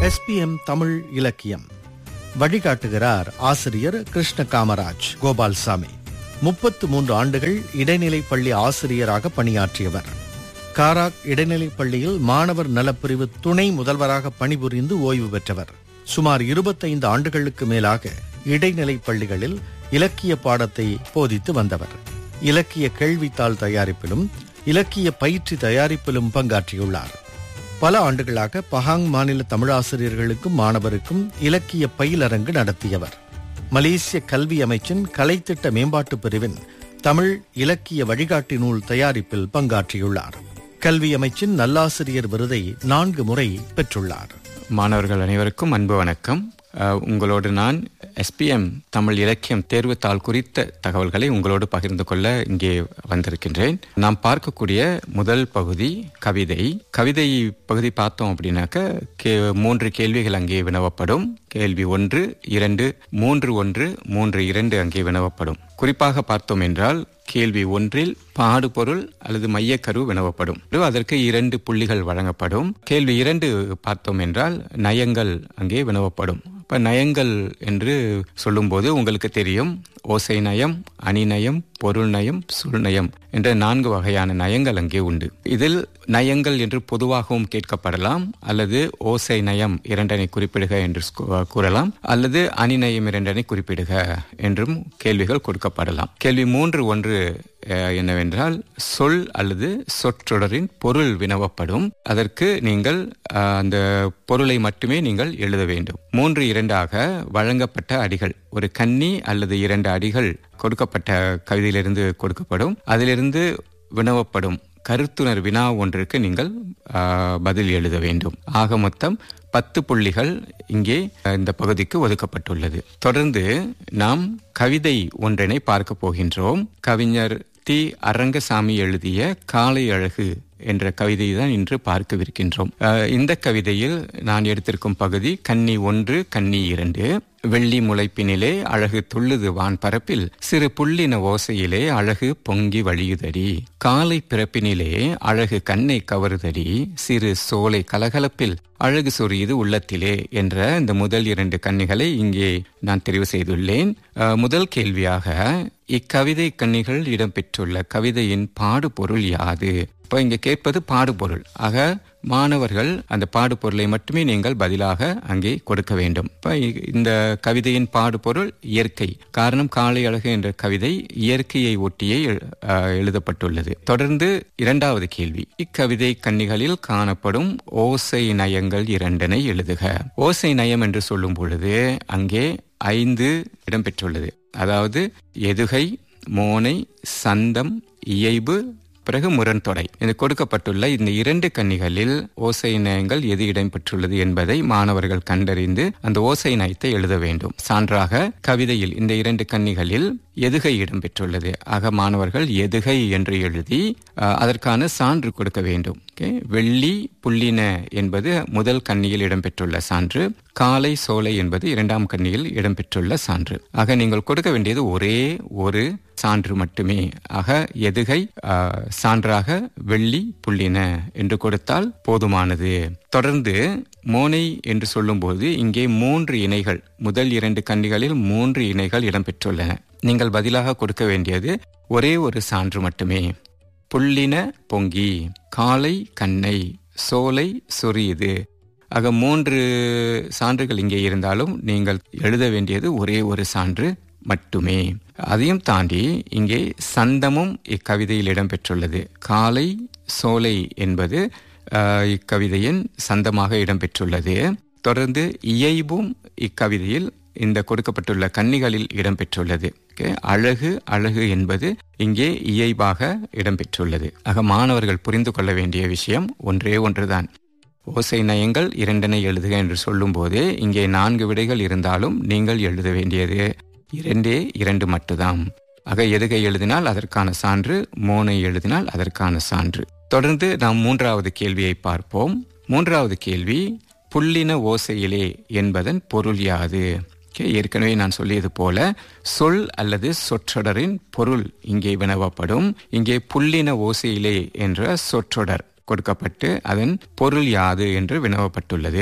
SPM Tamil இலக்கியம் வழிகாட்டுகிறார் ஆசிரியர் கிருஷ்ண காமராஜ் கோபால்சாமி முப்பத்து மூன்று ஆண்டுகள் இடைநிலைப் பள்ளி ஆசிரியராக பணியாற்றியவர் காராக் இடைநிலைப் பள்ளியில் மாணவர் நலப்பிரிவு துணை முதல்வராக பணிபுரிந்து ஓய்வு பெற்றவர் சுமார் இருபத்தைந்து ஆண்டுகளுக்கு மேலாக இடைநிலைப் பள்ளிகளில் இலக்கிய பாடத்தை போதித்து வந்தவர் இலக்கிய கேள்வித்தாள் தயாரிப்பிலும் இலக்கிய பயிற்சி தயாரிப்பிலும் பங்காற்றியுள்ளார் பல ஆண்டுகளாக பஹாங் மாநில தமிழாசிரியர்களுக்கும் மாணவருக்கும் இலக்கிய பயிலரங்கு நடத்தியவர் மலேசிய கல்வி அமைச்சின் கலைத்திட்ட மேம்பாட்டு பிரிவின் தமிழ் இலக்கிய வழிகாட்டி நூல் தயாரிப்பில் பங்காற்றியுள்ளார் கல்வி அமைச்சின் நல்லாசிரியர் விருதை நான்கு முறை பெற்றுள்ளார் மாணவர்கள் அனைவருக்கும் அன்பு வணக்கம் அஹ், உங்களோடு நான் எஸ்பிஎம் தமிழ் இலக்கியம் தேர்வுத்தாள் குறித்த தகவல்களை உங்களோடு பகிர்ந்து கொள்ள இங்கே வந்திருக்கின்றேன் நாம் பார்க்கக்கூடிய முதல் பகுதி கவிதை கவிதை பகுதி பார்த்தோம் அப்படின்னாக்க கே மூன்று கேள்விகள் அங்கே வினவப்படும் கேள்வி ஒன்று இரண்டு மூன்று ஒன்று மூன்று இரண்டு அங்கே வினவப்படும் குறிப்பாக பார்த்தோம் என்றால் கேள்வி ஒன்றில் பாடுபொருள் அல்லது மையக்கரு வினவப்படும் அதற்கு இரண்டு புள்ளிகள் வழங்கப்படும் கேள்வி இரண்டு பார்த்தோம் என்றால் நயங்கள் அங்கே வினவப்படும் இப்ப நயங்கள் என்று சொல்லும்போது உங்களுக்கு தெரியும் ஓசை நயம் அணிநயம் பொருள் நயம் சுழ்நயம் என்ற நான்கு வகையான நயங்கள் அங்கே உண்டு இதில் நயங்கள் என்று பொதுவாகவும் கேட்கப்படலாம் அல்லது ஓசை நயம் இரண்டனை குறிப்பிடுக என்று ஸ்கு- கூறலாம் அல்லது அணிநயம் இரண்டனை குறிப்பிடுக என்றும் கேள்விகள் கொடுக்கப்படலாம் கேள்வி மூன்று ஒன்று அஹ், என்னவென்றால் சொல் அல்லது சொற்றொடரின் பொருள் வினவப்படும் அதற்கு நீங்கள் அஹ், அந்த பொருளை மட்டுமே நீங்கள் எழுத வேண்டும் மூன்று இரண்டாக வழங்கப்பட்ட அடிகள் ஒரு கன்னி அல்லது இரண்டு அடிகள் கொடுக்கப்பட்ட கவிதையிலிருந்து கொடுக்கப்படும் அதிலிருந்து வினவப்படும் கருத்துணர் வினா ஒன்றுக்கு நீங்கள் ஆ, பதில் எழுத வேண்டும் ஆக மொத்தம் பத்து புள்ளிகள் இங்கே அ, இந்த பகுதிக்கு ஒதுக்கப்பட்டுள்ளது தொடர்ந்து நாம் கவிதை ஒன்றினை பார்க்க போகின்றோம் கவிஞர் தி அரங்கசாமி எழுதிய காலை அழகு என்ற கவிதை தான் இன்று பார்க்கவிருக்கின்றோம் அஹ், இந்த கவிதையில் நான் எடுத்திருக்கும் பகுதி கன்னி ஒன்று கன்னி இரண்டு வெள்ளி முளைப்பினிலே அழகு துள்ளுது வான் பரப்பில் சிறு புள்ளின ஓசையிலே அழகு பொங்கி வழியுதடி காலை பிறப்பினிலே அழகு கண்ணை கவருதடி சிறு சோலை கலகலப்பில் அழகு சொரியுது உள்ளத்திலே என்ற இந்த முதல் இரண்டு கன்னிகளை இங்கே நான் தெரிவு செய்துள்ளேன் அஹ், முதல் கேள்வியாக இக்கவிதை கன்னிகள் இடம்பெற்றுள்ள கவிதையின் பாடுபொருள் யாது இப்போ இங்க கேட்பது பாடுபொருள் ஆக மாணவர்கள் அந்த பாடுபொருளை மட்டுமே நீங்கள் பதிலாக அங்கே கொடுக்க வேண்டும் இப்ப இ- இந்த கவிதையின் பாடுபொருள் இயற்கை காரணம் காலை அழகு என்ற கவிதை இயற்கையை ஒட்டியே எழு- அஹ், எழுதப்பட்டுள்ளது தொடர்ந்து இரண்டாவது கேள்வி இக்கவிதை கன்னிகளில் காணப்படும் ஓசை நயங்கள் இரண்டனை எழுதுக ஓசை நயம் என்று சொல்லும் பொழுது அங்கே ஐந்து இடம்பெற்றுள்ளது அதாவது எதுகை மோனை சந்தம் இயைபு பிறகு முரண்தொடை இது கொடுக்கப்பட்டுள்ள இந்த இரண்டு கன்னிகளில் ஓசை நயங்கள் எது இடம்பெற்றுள்ளது என்பதை மாணவர்கள் கண்டறிந்து அந்த ஓசை நயத்தை எழுத வேண்டும் சான்றாக கவிதையில் இந்த இரண்டு கன்னிகளில் எதுகை இடம்பெற்றுள்ளது ஆக மாணவர்கள் எதுகை என்று எழுதி அஹ், அதற்கான சான்று கொடுக்க வேண்டும் Okay? வெள்ளி புள்ளின என்பது முதல் கன்னியில் இடம்பெற்றுள்ள சான்று காலை சோலை என்பது இரண்டாம் கன்னியில் இடம்பெற்றுள்ள சான்று ஆக நீங்கள் கொடுக்க வேண்டியது ஒரே ஒரு சான்று மட்டுமே ஆக எதுகை ஆஹ், சான்றாக வெள்ளி புள்ளின என்று கொடுத்தால் போதுமானது தொடர்ந்து மோனை என்று சொல்லும்போது இங்கே மூன்று இணைகள் முதல் இரண்டு கன்னிகளில் மூன்று இணைகள் இடம்பெற்றுள்ளன நீங்கள் பதிலாக கொடுக்க வேண்டியது ஒரே ஒரு சான்று மட்டுமே புள்ளின பொங்கி காலை கண்ணை சோலை சொரியுது ஆக மூன்று சான்றுகள் இங்கே இருந்தாலும் நீங்கள் எழுத வேண்டியது ஒரே ஒரு சான்று மட்டுமே அதையும் தாண்டி இங்கே சந்தமும் இக்கவிதையில் இடம்பெற்றுள்ளது காலை சோலை என்பது ஆஹ், இக்கவிதையின் சந்தமாக இடம்பெற்றுள்ளது தொடர்ந்து இயைபும் இக்கவிதையில் இந்த கொடுக்கப்பட்டுள்ள கன்னிகளில் இடம்பெற்றுள்ளது Okay? அழகு அழகு என்பது இங்கே இயைபாக இடம்பெற்றுள்ளது ஆக மாணவர்கள் புரிந்து கொள்ள வேண்டிய விஷயம் ஒன்றே ஒன்றுதான் ஓசை நயங்கள் இரண்டனை எழுதுக என்று சொல்லும்போது இங்கே நான்கு விடைகள் இருந்தாலும் நீங்கள் எழுத வேண்டியது இரண்டே இரண்டு மட்டும்தான் ஆக எதுகை எழுதினால் அதற்கான சான்று மோனை எழுதினால் அதற்கான சான்று தொடர்ந்து நாம் மூன்றாவது கேள்வியை பார்ப்போம் மூன்றாவது கேள்வி புள்ளின ஓசையிலே என்பதன் பொருள் யாது Okay, ஏற்கனவே நான் சொல்லியது போல சொல் அல்லது சொற்றொடரின் பொருள் இங்கே வினவப்படும் இங்கே புள்ளின ஓசையிலே என்ற சொற்றொடர் கொடுக்கப்பட்டு அதன் பொருள் யாது என்று வினவப்பட்டுள்ளது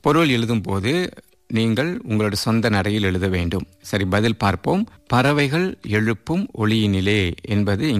பொருள் எழுதும் போது நீங்கள் உங்களோட சொந்த நடையில் எழுத வேண்டும் சரி பதில் பார்ப்போம் பறவைகள் எழுப்பும் ஒளியினிலே என்பது